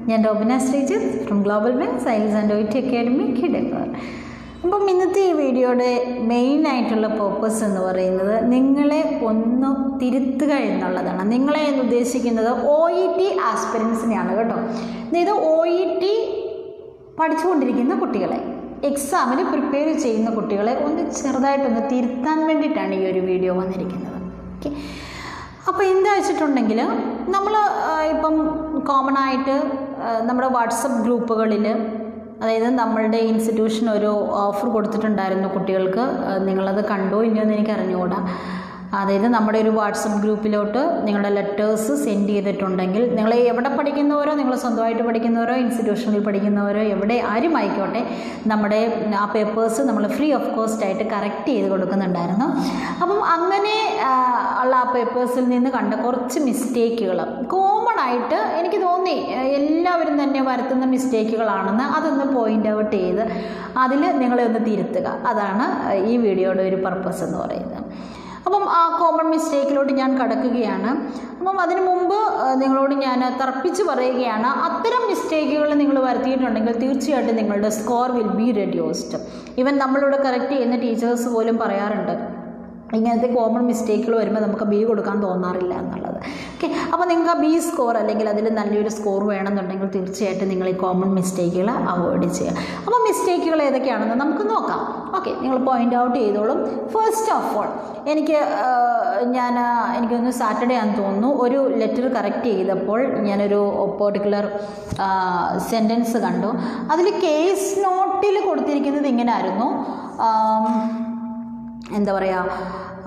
ഞാൻ Robina Sreejith from global വെൻ science and O T academy കിടക്കർ അപ്പം ഇന്നത്തെ ഈ വീഡിയോയുടെ മെയിൻ ആയിട്ടുള്ള പർപ്പസ് എന്ന് പറയുന്നത് നിങ്ങളെ ഒന്ന് തിരുത്തുക എന്നുള്ളതാണ് നിങ്ങളെ എന്ന് ഉദ്ദേശിക്കുന്നത് ഒ ഇ ടി ആസ്പിരൻസിനെയാണ് കേട്ടോ അതായത് ഒ ഇ ടി പഠിച്ചുകൊണ്ടിരിക്കുന്ന കുട്ടികളെ എക്സാമിന് പ്രിപ്പയർ ചെയ്യുന്ന കുട്ടികളെ ഒന്ന് ചെറുതായിട്ടൊന്ന് തിരുത്താൻ വേണ്ടിയിട്ടാണ് ഈ ഒരു വീഡിയോ വന്നിരിക്കുന്നത് ഓക്കെ അപ്പോൾ എന്താ വെച്ചിട്ടുണ്ടെങ്കിൽ നമ്മൾ ഇപ്പം കോമൺ ആയിട്ട് ആ, നമ്മുടെ വാട്സപ്പ് ഗ്രൂപ്പുകളിൽ അതായത് നമ്മളുടെ ഇൻസ്റ്റിറ്റ്യൂഷൻ ഒരു ഓഫർ കൊടുത്തിട്ടുണ്ടായിരുന്നു കുട്ടികൾക്ക് ആ, നിങ്ങളത് കണ്ടോ ഇല്ലയോ എന്ന് എനിക്ക് അറിഞ്ഞുകൂടാ അതായത് നമ്മുടെ ഒരു വാട്സപ്പ് ഗ്രൂപ്പിലോട്ട് നിങ്ങളുടെ ലെറ്റേഴ്സ് സെൻഡ് ചെയ്തിട്ടുണ്ടെങ്കിൽ നിങ്ങൾ എവിടെ പഠിക്കുന്നവരോ നിങ്ങൾ സ്വന്തമായിട്ട് പഠിക്കുന്നവരോ ഇൻസ്റ്റിറ്റ്യൂഷനിൽ പഠിക്കുന്നവരോ എവിടെ ആരും ആയിക്കോട്ടെ നമ്മുടെ ആ പേപ്പേഴ്സ് നമ്മൾ ഫ്രീ ഓഫ് കോസ്റ്റ് ആയിട്ട് കറക്റ്റ് ചെയ്ത് കൊടുക്കുന്നുണ്ടായിരുന്നു അപ്പം അങ്ങനെ ആ, ഉള്ള ആ പേപ്പേഴ്സിൽ നിന്ന് കണ്ട കുറച്ച് മിസ്റ്റേക്കുകൾ കോമൺ ആയിട്ട് എനിക്ക് തോന്നി ആ, എല്ലാവരും തന്നെ വരുത്തുന്ന മിസ്റ്റേക്കുകളാണെന്ന് അതൊന്ന് പോയിൻ്റ് ഔട്ട് ചെയ്ത് അതിൽ നിങ്ങളെ ഒന്ന് തിരുത്തുക അതാണ് ഈ വീഡിയോയുടെ ഒരു പർപ്പസ് എന്ന് പറയുന്നത് അപ്പം ആ കോമൺ മിസ്റ്റേക്കിലോട്ട് ഞാൻ കടക്കുകയാണ് അപ്പം അതിനു മുമ്പ് ആ, നിങ്ങളോട് ഞാൻ തർപ്പിച്ച് പറയുകയാണ് അത്തരം മിസ്റ്റേക്കുകൾ നിങ്ങൾ വരുത്തിയിട്ടുണ്ടെങ്കിൽ തീർച്ചയായിട്ടും നിങ്ങളുടെ score will be reduced even നമ്മളിവിടെ കറക്റ്റ് ചെയ്യുന്ന ടീച്ചേഴ്സ് പോലും പറയാറുണ്ട് ഇങ്ങനത്തെ കോമൺ മിസ്റ്റേക്കുകൾ വരുമ്പോൾ നമുക്ക് ബി കൊടുക്കാൻ തോന്നാറില്ല എന്നുള്ളത് ഓക്കെ അപ്പോൾ നിങ്ങൾക്ക് ആ ബി സ്കോർ അല്ലെങ്കിൽ അതിൽ നല്ലൊരു സ്കോർ വേണമെന്നുണ്ടെങ്കിൽ തീർച്ചയായിട്ടും നിങ്ങൾ ഈ കോമൺ മിസ്റ്റേക്കുകൾ അവോയ്ഡ് ചെയ്യുക അപ്പോൾ മിസ്റ്റേക്കുകൾ ഏതൊക്കെയാണെന്ന് നമുക്ക് നോക്കാം ഓക്കെ നിങ്ങൾ പോയിൻ്റ് ഔട്ട് ചെയ്തോളും ഫസ്റ്റ് ഓഫ് ഓൾ എനിക്ക് ആ, ഞാൻ ആ, എനിക്കൊന്ന് സാറ്റർഡേ ആണെന്ന് തോന്നുന്നു ഒരു ലെറ്റർ കറക്റ്റ് ചെയ്തപ്പോൾ ഞാനൊരു പെർട്ടിക്കുലർ സെൻറ്റൻസ് കണ്ടു അതിൽ കേസ് നോട്ടിൽ കൊടുത്തിരിക്കുന്നത് ഇങ്ങനെ ആയിരുന്നു ആം, എന്താ പറയുക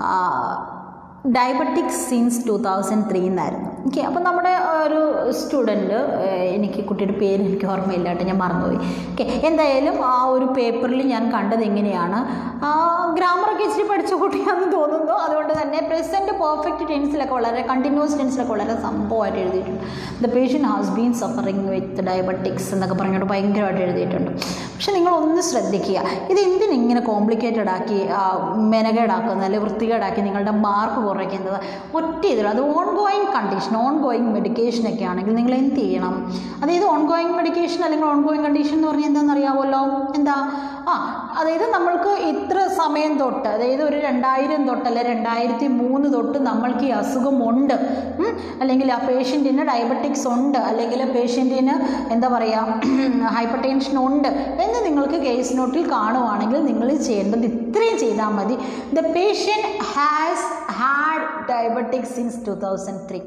diabetic since two thousand three എന്നായിരുന്നു ഓക്കെ അപ്പോൾ നമ്മുടെ ഒരു സ്റ്റുഡൻറ്റ് എനിക്ക് കുട്ടിയുടെ പേര് എനിക്ക് ഓർമ്മയില്ല കേട്ടോ ഞാൻ മറന്നുപോയി ഓക്കെ എന്തായാലും ആ ഒരു പേപ്പറിൽ ഞാൻ കണ്ടത് എങ്ങനെയാണ് ഗ്രാമറൊക്കെ ഇച്ചിരി പഠിച്ച കുട്ടിയാണെന്ന് തോന്നുന്നു അതുകൊണ്ട് തന്നെ പ്രസൻറ്റ് പെർഫെക്റ്റ് ടെൻസിലൊക്കെ വളരെ കണ്ടിന്യൂസ് ടെൻസിലൊക്കെ വളരെ സംഭവമായിട്ട് എഴുതിയിട്ടുണ്ട് the patient has been suffering with diabetics എന്നൊക്കെ പറഞ്ഞിട്ട് ഭയങ്കരമായിട്ട് എഴുതിയിട്ടുണ്ട് പക്ഷെ നിങ്ങൾ ഒന്ന് ശ്രദ്ധിക്കുക ഇത് എന്തിനിങ്ങനെ കോംപ്ലിക്കേറ്റഡ് ആക്കി ആ, മെനകേടാക്കുന്നത് അല്ലെങ്കിൽ വൃത്തികേടാക്കി നിങ്ങളുടെ മാർക്ക് കുറയ്ക്കുന്നത് ഒറ്റ ഇതിൽ അത് ongoing condition ongoing medication ഒക്കെ ആണെങ്കിൽ നിങ്ങൾ എന്ത് ചെയ്യണം അതായത് ഓൺ ഗോയിങ് മെഡിക്കേഷൻ അല്ലെങ്കിൽ ഓൺ ഗോയിങ് കണ്ടീഷൻ എന്ന് പറഞ്ഞാൽ എന്താണെന്ന് അറിയാമല്ലോ എന്താ ആ അതായത് നമ്മൾക്ക് ഇത്ര സമയം തൊട്ട് അതായത് ഒരു രണ്ടായിരം തൊട്ട് അല്ലെ രണ്ടായിരത്തി മൂന്ന് തൊട്ട് നമ്മൾക്ക് ഈ അസുഖമുണ്ട് ഉം, അല്ലെങ്കിൽ ആ പേഷ്യൻറ്റിന് ഡയബറ്റിക്സ് ഉണ്ട് അല്ലെങ്കിൽ പേഷ്യൻറ്റിന് എന്താ പറയുക ഹൈപ്പർ ടെൻഷൻ ഉണ്ട് എന്ന് നിങ്ങൾക്ക് കേസ് നോട്ടിൽ കാണുവാണെങ്കിൽ നിങ്ങൾ ചെയ്യേണ്ടത് ഇത്രയും ചെയ്താൽ മതി the patient has had diabetics since two thousand three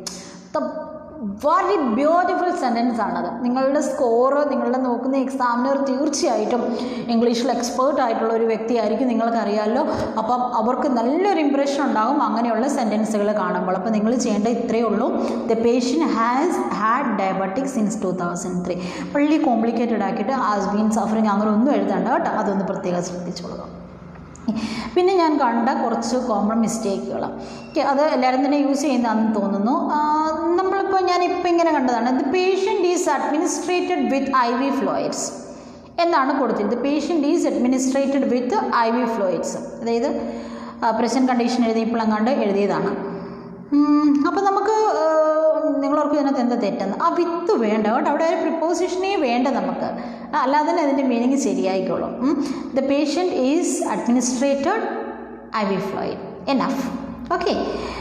വളരെ ബ്യൂട്ടിഫുൾ സെൻറ്റൻസ് ആണത് നിങ്ങളുടെ സ്കോറ് നിങ്ങളുടെ നോക്കുന്ന എക്സാമിനർ തീർച്ചയായിട്ടും ഇംഗ്ലീഷിൽ എക്സ്പേർട്ട് ആയിട്ടുള്ള ഒരു വ്യക്തിയായിരിക്കും നിങ്ങൾക്കറിയാമല്ലോ അപ്പം അവർക്ക് നല്ലൊരു ഇമ്പ്രഷൻ ഉണ്ടാകും അങ്ങനെയുള്ള സെൻറ്റൻസുകൾ കാണുമ്പോൾ അപ്പോൾ നിങ്ങൾ ചെയ്യേണ്ട ഇത്രയേ ഉള്ളൂ the patient has had diabetic since two thousand three വളരെ കോംപ്ലിക്കേറ്റഡ് ആക്കിയിട്ട് ഹാസ് ബീൻ സഫറിങ് അങ്ങനെ ഒന്നും എഴുതണ്ട കേട്ടോ അതൊന്ന് പ്രത്യേകം ശ്രദ്ധിച്ചോളുക പിന്നെ ഞാൻ കണ്ട കുറച്ച് കോമൺ മിസ്റ്റേക്കുകൾ അത് എല്ലാവരും തന്നെ യൂസ് ചെയ്യുന്നതാണെന്ന് തോന്നുന്നു ആ, നമ്മളിപ്പോൾ ഞാനിപ്പോൾ ഇങ്ങനെ കണ്ടതാണ് the patient is administrated with I V fluids എന്നാണ് കൊടുത്തിരുന്നത് patient is administrated with I V fluids അതായത് പ്രസൻറ്റ് കണ്ടീഷൻ എഴുതിയപ്പോഴെങ്ങാണ്ട് എഴുതിയതാണ് അപ്പോൾ നമുക്ക് നിങ്ങളോർക്ക് ഇതിനകത്ത് എന്താ തെറ്റെന്ന് ആ വിത്ത് വേണ്ട കേട്ടോ അവിടെ ഒരു പ്രിപ്പോസിഷനേ വേണ്ട നമുക്ക് ആ, അല്ലാതെ തന്നെ അതിൻ്റെ മീനിങ് ശരിയായിക്കോളും the patient is administrated I V fluid enough okay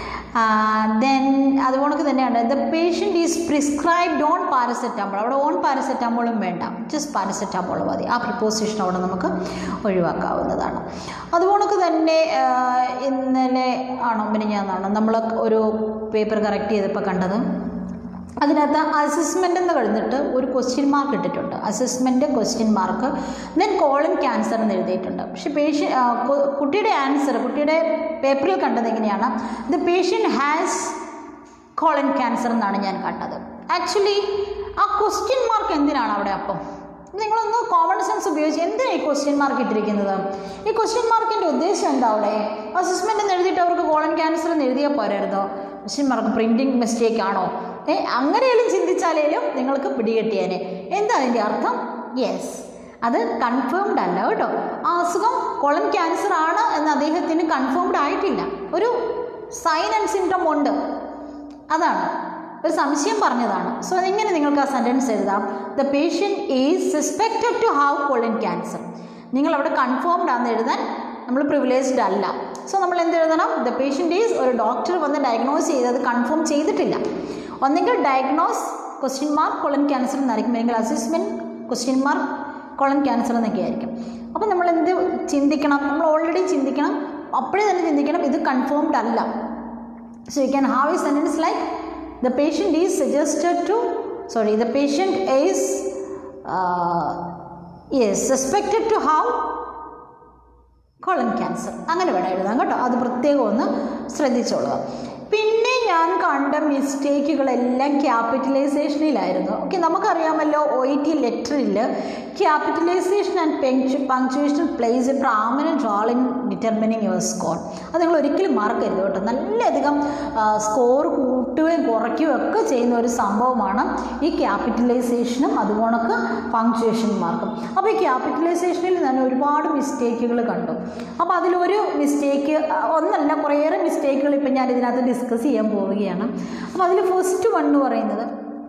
then അതുപോലെ തന്നെയാണ് the patient is prescribed on paracetamol അവിടെ ഓൺ പാരസെറ്റാമോളും വേണ്ട ജസ്റ്റ് പാരസെറ്റാമോൾ മതി ആ പ്രിപ്പോസിഷൻ അവിടെ നമുക്ക് ഒഴിവാക്കാവുന്നതാണ് അതുപോലെ തന്നെ ആ, ഇന്നലെ ആണോ മിനിഞ്ഞാന്നാണോ നമ്മൾ ഒരു പേപ്പർ കറക്റ്റ് ചെയ്തപ്പോൾ കണ്ടത് അതിനകത്ത് അസസ്മെൻ്റ് എന്ന് കഴിഞ്ഞിട്ട് ഒരു ക്വസ്റ്റ്യൻ മാർക്ക് ഇട്ടിട്ടുണ്ട് assessment question mark then colon cancer എന്ന് എഴുതിയിട്ടുണ്ട് പക്ഷേ പേഷ്യൻ കുട്ടിയുടെ ആൻസർ കുട്ടിയുടെ പേപ്പറിൽ കണ്ടത് എങ്ങനെയാണ് the patient has colon cancer എന്നാണ് ഞാൻ കണ്ടത് ആക്ച്വലി ആ ക്വസ്റ്റ്യൻ മാർക്ക് എന്തിനാണ് അവിടെ അപ്പം നിങ്ങളൊന്ന് കോമൺ സെൻസ് ഉപയോഗിച്ച് എന്തിനാണ് ഈ ക്വസ്റ്റ്യൻ മാർക്ക് ഇട്ടിരിക്കുന്നത് ഈ ക്വസ്റ്റ്യൻ മാർക്കിൻ്റെ ഉദ്ദേശം എന്താ അവിടെ അസസ്മെൻ്റ് എന്ന് എഴുതിയിട്ട് അവർക്ക് കോളൻ ക്യാൻസർ എന്ന് എഴുതിയാൽ പോരായിരുന്നോ ക്വസ്റ്റ്യൻ മാർക്ക് പ്രിൻറ്റിംഗ് മിസ്റ്റേക്ക് ആണോ ഏ അങ്ങനെയെല്ലാം ചിന്തിച്ചാലേലും നിങ്ങൾക്ക് പിടികെട്ടിയേനെ എന്താ അതിൻ്റെ അർത്ഥം യെസ് അത് കൺഫേംഡ് അല്ല കേട്ടോ ആ അസുഖം കൊളൻ ക്യാൻസർ ആണ് എന്ന് അദ്ദേഹത്തിന് കൺഫേംഡ് ആയിട്ടില്ല ഒരു സൈൻ ആൻഡ് സിംറ്റം ഉണ്ട് അതാണ് ഒരു സംശയം പറഞ്ഞതാണ് സോ ഇങ്ങനെ നിങ്ങൾക്ക് ആ സെൻറ്റൻസ് എഴുതാം the patient is suspected to have colon cancer നിങ്ങൾ അവിടെ കൺഫേംഡ് ആണെന്ന് എഴുതാൻ നമ്മൾ പ്രിവിലേജ്ഡ് അല്ല സോ നമ്മൾ എന്ത് എഴുതണം ദ പേഷ്യൻ്റ് ഈസ് ഒരു ഡോക്ടർ വന്ന് ഡയഗ്നോസ് ചെയ്തത് കൺഫേം ചെയ്തിട്ടില്ല ഒന്നെങ്കിൽ diagnose question mark colon cancer എന്നായിരിക്കും അല്ലെങ്കിൽ assessment question mark colon cancer എന്നൊക്കെ ആയിരിക്കും അപ്പോൾ നമ്മൾ എന്ത് ചിന്തിക്കണം നമ്മൾ ഓൾറെഡി ചിന്തിക്കണം അപ്പോഴേ തന്നെ ചിന്തിക്കണം ഇത് കൺഫേംഡ് അല്ല so you can have a sentence like the patient is suggested to sorry the patient is yes suspected to have colon cancer അങ്ങനെ വേണം എഴുതാം കേട്ടോ അത് പ്രത്യേകം ഒന്ന് ശ്രദ്ധിച്ചോളുക പിന്നെ ഞാൻ കണ്ട മിസ്റ്റേക്കുകളെല്ലാം ക്യാപിറ്റലൈസേഷനിലായിരുന്നു ഓക്കെ നമുക്കറിയാമല്ലോ ഒ ഇ ടി ലെറ്ററിൽ ക്യാപിറ്റലൈസേഷൻ ആൻഡ് പെങ്ക്ചു punctuation plays a prominent role in determining your score അത് നിങ്ങൾ ഒരിക്കലും മാർക്കരുത് കേട്ടോ നല്ലധികം സ്കോർ കൂട്ടുകയും കുറയ്ക്കുകയും ഒക്കെ ചെയ്യുന്ന ഒരു സംഭവമാണ് ഈ ക്യാപിറ്റലൈസേഷനും അതുപോണക്ക് പങ്ക്ച്വേഷൻ മാർക്കും അപ്പോൾ ഈ ക്യാപിറ്റലൈസേഷനിൽ തന്നെ ഒരുപാട് മിസ്റ്റേക്കുകൾ കണ്ടു അപ്പോൾ അതിലൊരു മിസ്റ്റേക്ക് ഒന്നല്ല കുറേയേറെ മിസ്റ്റേക്കുകൾ ഇപ്പം ഞാൻ ഇതിനകത്ത് ഡിസ്കസ് ചെയ്യാൻ പോവുകയാണ് അപ്പോൾ അതിൽ ഫസ്റ്റ് വൺ എന്ന് പറയുന്നത്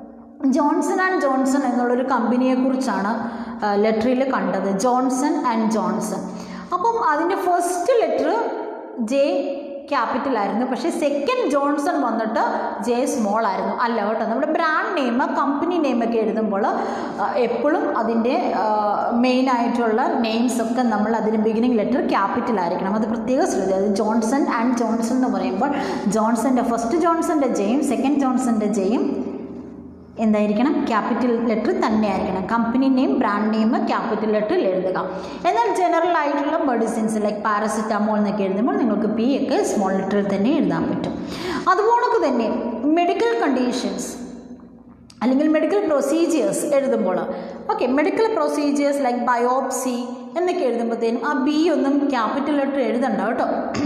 ജോൺസൺ ആൻഡ് ജോൺസൺ എന്നുള്ളൊരു കമ്പനിയെക്കുറിച്ചാണ് ലെറ്ററിൽ കണ്ടത് ജോൺസൺ ആൻഡ് ജോൺസൺ അപ്പം അതിൻ്റെ ഫസ്റ്റ് ലെറ്റർ ജെ ക്യാപിറ്റൽ ആയിരുന്നു പക്ഷേ സെക്കൻഡ് ജോൺസൺ വന്നിട്ട് ജെ സ്മോൾ ആയിരുന്നു അല്ല കേട്ടോ നമ്മുടെ ബ്രാൻഡ് നെയിം കമ്പനി നെയിമൊക്കെ എഴുതുമ്പോൾ എപ്പോഴും അതിൻ്റെ മെയിൻ ആയിട്ടുള്ള നെയിംസ് ഒക്കെ നമ്മൾ അതിന് ബിഗിനിങ് ലെറ്റർ ക്യാപിറ്റൽ ആയിരിക്കണം അത് പ്രത്യേകം ശ്രദ്ധിക്കുക അത് ജോൺസൺ ആൻഡ് ജോൺസൺ എന്ന് പറയുമ്പോൾ ജോൺസൻ്റെ ഫസ്റ്റ് ജോൺസൻ്റെ ജെയും സെക്കൻഡ് ജോൺസൻ്റെ ജെയും എന്തായിരിക്കണം ക്യാപിറ്റൽ ലെറ്റർ തന്നെ ആയിരിക്കണം company name brand name capital ലെറ്ററിൽ എഴുതുക എന്നാൽ ജനറൽ ആയിട്ടുള്ള മെഡിസിൻസ് ലൈക്ക് പാരസിറ്റാമോൾ എന്നൊക്കെ എഴുതുമ്പോൾ നിങ്ങൾക്ക് പി ഒക്കെ സ്മോൾ ലെറ്ററിൽ തന്നെ എഴുതാൻ പറ്റും അതുപോലെ തന്നെ മെഡിക്കൽ കണ്ടീഷൻസ് അല്ലെങ്കിൽ മെഡിക്കൽ പ്രൊസീജിയേഴ്സ് എഴുതുമ്പോൾ okay medical procedures like biopsy എന്നൊക്കെ എഴുതുമ്പോഴത്തേനും ആ ബി ഒന്നും ക്യാപിറ്റൽ ലെറ്റർ എഴുതണ്ട കേട്ടോ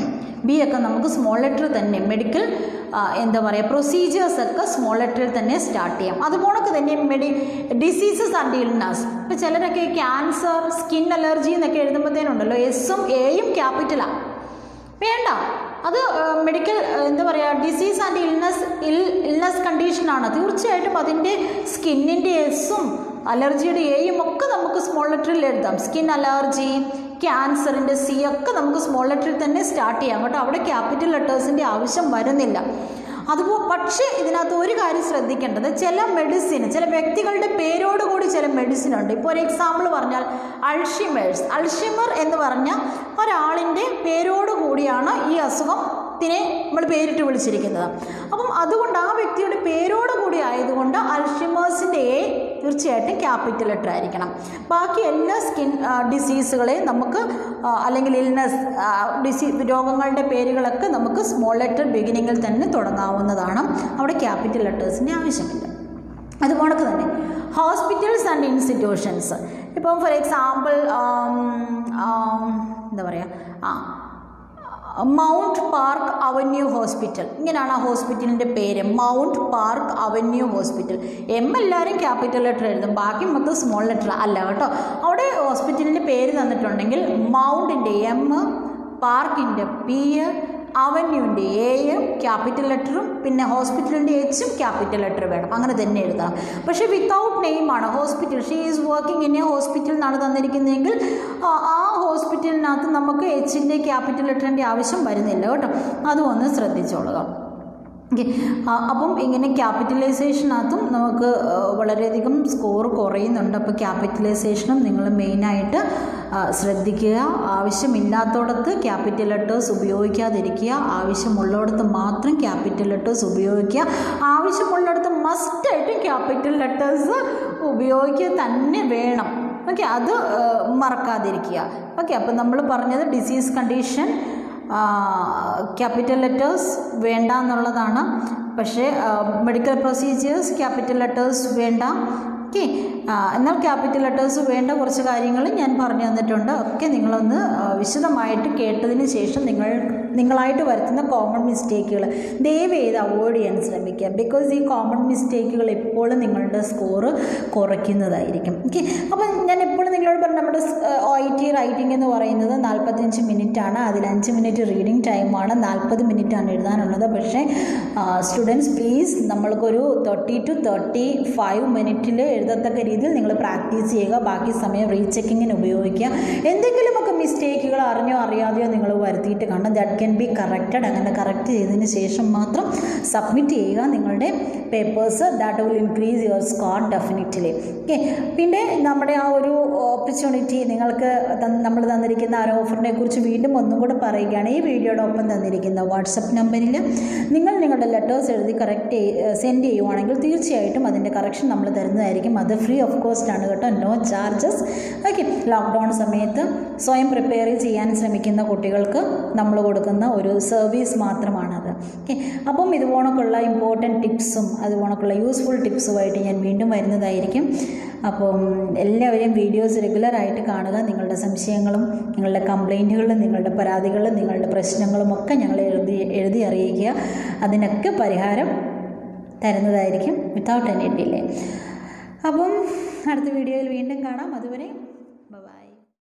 ബി ഒക്കെ നമുക്ക് സ്മോൾ ലെറ്റർ തന്നെ മെഡിക്കൽ എന്താ പറയുക പ്രൊസീജിയേഴ്സ് ഒക്കെ സ്മോൾ ലെറ്ററിൽ തന്നെ സ്റ്റാർട്ട് ചെയ്യാം അതുപോലെ തന്നെ മെഡി ഡിസീസസ് ആൻഡ് ഇൽനസ് ഇപ്പോൾ ചിലരൊക്കെ ക്യാൻസർ സ്കിൻ അലർജി എന്നൊക്കെ എഴുതുമ്പോഴത്തേനുണ്ടല്ലോ എസും എയും ക്യാപിറ്റലാണ് വേണ്ട അത് മെഡിക്കൽ എന്താ പറയുക disease and illness ill illness കണ്ടീഷനാണ് തീർച്ചയായിട്ടും അതിൻ്റെ സ്കിന്നിൻ്റെ എസും അലർജിയുടെ എയും ഒക്കെ നമുക്ക് സ്മോൾ ലെറ്ററിൽ എഴുതാം സ്കിൻ അലർജി ക്യാൻസറിൻ്റെ സി ഒക്കെ നമുക്ക് സ്മോൾ ലെറ്ററിൽ തന്നെ സ്റ്റാർട്ട് ചെയ്യാം കേട്ടോ അവിടെ ക്യാപിറ്റൽ ലെറ്റേഴ്സിൻ്റെ ആവശ്യം വരുന്നില്ല അതുപോ പക്ഷേ ഇതിനകത്ത് ഒരു കാര്യം ശ്രദ്ധിക്കേണ്ടത് ചില മെഡിസിൻ ചില വ്യക്തികളുടെ പേരോടുകൂടി ചില മെഡിസിൻ ഉണ്ട് ഇപ്പോൾ ഒരു എക്സാമ്പിൾ പറഞ്ഞാൽ അൾഷിമേഴ്സ് അൾഷിമർ എന്ന് പറഞ്ഞ ഒരാളിൻ്റെ പേരോടുകൂടിയാണ് ഈ അസുഖത്തിനെ നമ്മൾ പേരിട്ട് വിളിച്ചിരിക്കുന്നത് അപ്പം അതുകൊണ്ട് ആ വ്യക്തിയുടെ പേരോടുകൂടി ആയതുകൊണ്ട് അൾഷിമേഴ്സിൻ്റെ എ തീർച്ചയായിട്ടും ക്യാപിറ്റൽ ലെറ്റർ ആയിരിക്കണം ബാക്കി എല്ലാ സ്കിൻ ഡിസീസുകളെയും നമുക്ക് അല്ലെങ്കിൽ ഇൽനസ് ഡിസീ രോഗങ്ങളുടെ പേരുകളൊക്കെ നമുക്ക് സ്മോൾ ലെറ്റർ ബിഗിനിങ്ങിൽ തന്നെ തുടങ്ങാവുന്നതാണ് അവിടെ ക്യാപിറ്റൽ ലെറ്റേഴ്സിൻ്റെ ആവശ്യമില്ല അതുപോലെ തന്നെ ഹോസ്പിറ്റൽസ് ആൻഡ് ഇൻസ്റ്റിറ്റ്യൂഷൻസ് ഇപ്പം ഫോർ എക്സാമ്പിൾ എന്താ പറയുക ആ മൗണ്ട് പാർക്ക് അവന്യൂ ഹോസ്പിറ്റൽ ഇങ്ങനെയാണ് ആ ഹോസ്പിറ്റലിൻ്റെ പേര് Mount Park Avenue Hospital M എല്ലാവരും ക്യാപിറ്റൽ ലെറ്റർ എഴുതും ബാക്കി മൊത്തം സ്മോൾ ലെറ്റർ അല്ല കേട്ടോ അവിടെ ഹോസ്പിറ്റലിൻ്റെ പേര് തന്നിട്ടുണ്ടെങ്കിൽ മൗണ്ടിൻ്റെ എം പാർക്കിൻ്റെ പി അവന്യൂൻ്റെ എയും ക്യാപിറ്റൽ ലെറ്ററും പിന്നെ ഹോസ്പിറ്റലിൻ്റെ എച്ചും ക്യാപിറ്റൽ ലെറ്റർ വേണം അങ്ങനെ തന്നെ എഴുതണം പക്ഷേ വിത്തൗട്ട് നെയിമാണ് hospital she is working in a hospital എന്നാണ് തന്നിരിക്കുന്നതെങ്കിൽ ആ ഹോസ്പിറ്റലിനകത്ത് നമുക്ക് എച്ചിൻ്റെ ക്യാപിറ്റൽ ലെറ്ററിൻ്റെ ആവശ്യം വരുന്നില്ല കേട്ടോ അതും ഒന്ന് ശ്രദ്ധിച്ചോളുക ഓക്കെ അപ്പം ഇങ്ങനെ ക്യാപിറ്റലൈസേഷനകത്തും നമുക്ക് വളരെയധികം സ്കോർ കുറയുന്നുണ്ട് അപ്പോൾ ക്യാപിറ്റലൈസേഷനും നിങ്ങൾ മെയിനായിട്ട് ശ്രദ്ധിക്കുക ആവശ്യമില്ലാത്തടത്ത് ക്യാപിറ്റൽ ലെറ്റേഴ്സ് ഉപയോഗിക്കാതിരിക്കുക ആവശ്യമുള്ളിടത്ത് മാത്രം ക്യാപിറ്റൽ ലെറ്റേഴ്സ് ഉപയോഗിക്കുക ആവശ്യമുള്ളിടത്ത് മസ്റ്റായിട്ടും ക്യാപിറ്റൽ ലെറ്റേഴ്സ് ഉപയോഗിക്കുക തന്നെ വേണം ഓക്കെ അത് മറക്കാതിരിക്കുക ഓക്കെ അപ്പം നമ്മൾ പറഞ്ഞത് ഡിസീസ് കണ്ടീഷൻ ക്യാപിറ്റൽ ലെറ്റേഴ്സ് വേണ്ട എന്നുള്ളതാണ് പക്ഷേ മെഡിക്കൽ പ്രൊസീജിയേഴ്സ് ക്യാപിറ്റൽ ലെറ്റേഴ്സ് വേണ്ട ഓക്കെ എന്നാൽ ക്യാപിറ്റൽ ലെറ്റേഴ്സ് വേണ്ട കുറച്ച് കാര്യങ്ങൾ ഞാൻ പറഞ്ഞു തന്നിട്ടുണ്ട് ഒക്കെ നിങ്ങളൊന്ന് വിശദമായിട്ട് കേട്ടതിന് ശേഷം നിങ്ങൾ നിങ്ങളായിട്ട് വരുത്തുന്ന കോമൺ മിസ്റ്റേക്കുകൾ ദയവ് ചെയ്ത് അവോയ്ഡ് ചെയ്യാൻ ശ്രമിക്കുക ബിക്കോസ് ഈ കോമൺ മിസ്റ്റേക്കുകൾ എപ്പോഴും നിങ്ങളുടെ സ്കോറ് കുറയ്ക്കുന്നതായിരിക്കും ഓക്കെ അപ്പം ഞാൻ എപ്പോഴും നിങ്ങളോട് പറഞ്ഞു നമ്മുടെ ഒ ഐ ടി റൈറ്റിംഗ് എന്ന് പറയുന്നത് നാൽപ്പത്തഞ്ച് മിനിറ്റാണ് അതിൽ അഞ്ച് മിനിറ്റ് റീഡിംഗ് ടൈമാണ് നാൽപ്പത് മിനിറ്റാണ് എഴുതാനുള്ളത് പക്ഷേ സ്റ്റുഡൻസ് പ്ലീസ് നമ്മൾക്കൊരു തേർട്ടി ടു തേർട്ടി ഫൈവ് മിനിറ്റിൽ എഴുതത്തക്ക രീതിയിൽ നിങ്ങൾ പ്രാക്ടീസ് ചെയ്യുക ബാക്കി സമയം റീചെക്കിങ്ങിന് ഉപയോഗിക്കുക എന്തെങ്കിലുമൊക്കെ മിസ്റ്റേക്കുകൾ അറിഞ്ഞോ അറിയാതെയോ നിങ്ങൾ വരുത്തിയിട്ട് കാണും ദാറ്റ് ക്യാൻ ബി കറക്റ്റഡ് അങ്ങനെ കറക്റ്റ് ചെയ്തതിന് ശേഷം മാത്രം സബ്മിറ്റ് ചെയ്യുക നിങ്ങളുടെ papers that will increase your score definitely okay പിന്നെ നമ്മുടെ ആ ഒരു ഓപ്പർച്യൂണിറ്റി നിങ്ങൾക്ക് നമ്മൾ തന്നിരിക്കുന്ന ആ ഒരു ഓഫറിനെ കുറിച്ച് വീണ്ടും ഒന്നും കൂടെ പറയുകയാണ് ഈ വീഡിയോയുടെ ഒപ്പം തന്നിരിക്കുന്ന വാട്സപ്പ് നമ്പറിൽ നിങ്ങൾ നിങ്ങളുടെ ലെറ്റേഴ്സ് എഴുതി കറക്റ്റ് സെൻഡ് ചെയ്യുവാണെങ്കിൽ തീർച്ചയായിട്ടും അതിൻ്റെ കറക്ഷൻ നമ്മൾ തരുന്നതായിരിക്കും അത് ഫ്രീ ഓഫ് കോസ്റ്റ് ആണ് കേട്ടോ നോ ചാർജസ് ഓക്കെ ലോക്ക്ഡൗൺ സമയത്ത് സ്വയം പ്രിപ്പയർ ചെയ്യാൻ ശ്രമിക്കുന്ന കുട്ടികൾക്ക് നമ്മൾ കൊടുക്കുന്ന ഒരു സർവീസ് മാത്രമാണത് ഓക്കെ അപ്പം ഇതുപോണക്കുള്ള ഇമ്പോർട്ടൻറ്റ് ടിപ്സും അതുപോണക്കുള്ള യൂസ്ഫുൾ ടിപ്സുമായിട്ട് ഞാൻ വീണ്ടും വരുന്നതായിരിക്കും അപ്പം എല്ലാവരെയും വീഡിയോസ് റെഗുലറായിട്ട് കാണുക നിങ്ങളുടെ സംശയങ്ങളും നിങ്ങളുടെ കംപ്ലൈൻറ്റുകളും നിങ്ങളുടെ പരാതികളും നിങ്ങളുടെ പ്രശ്നങ്ങളും ഒക്കെ ഞങ്ങൾ എഴുതി എഴുതി അറിയിക്കുക അതിനൊക്കെ പരിഹാരം തരുന്നതായിരിക്കും വിത്തൗട്ട് എനി ഡിലേ അപ്പം അടുത്ത വീഡിയോയിൽ വീണ്ടും കാണാം അതുവരെ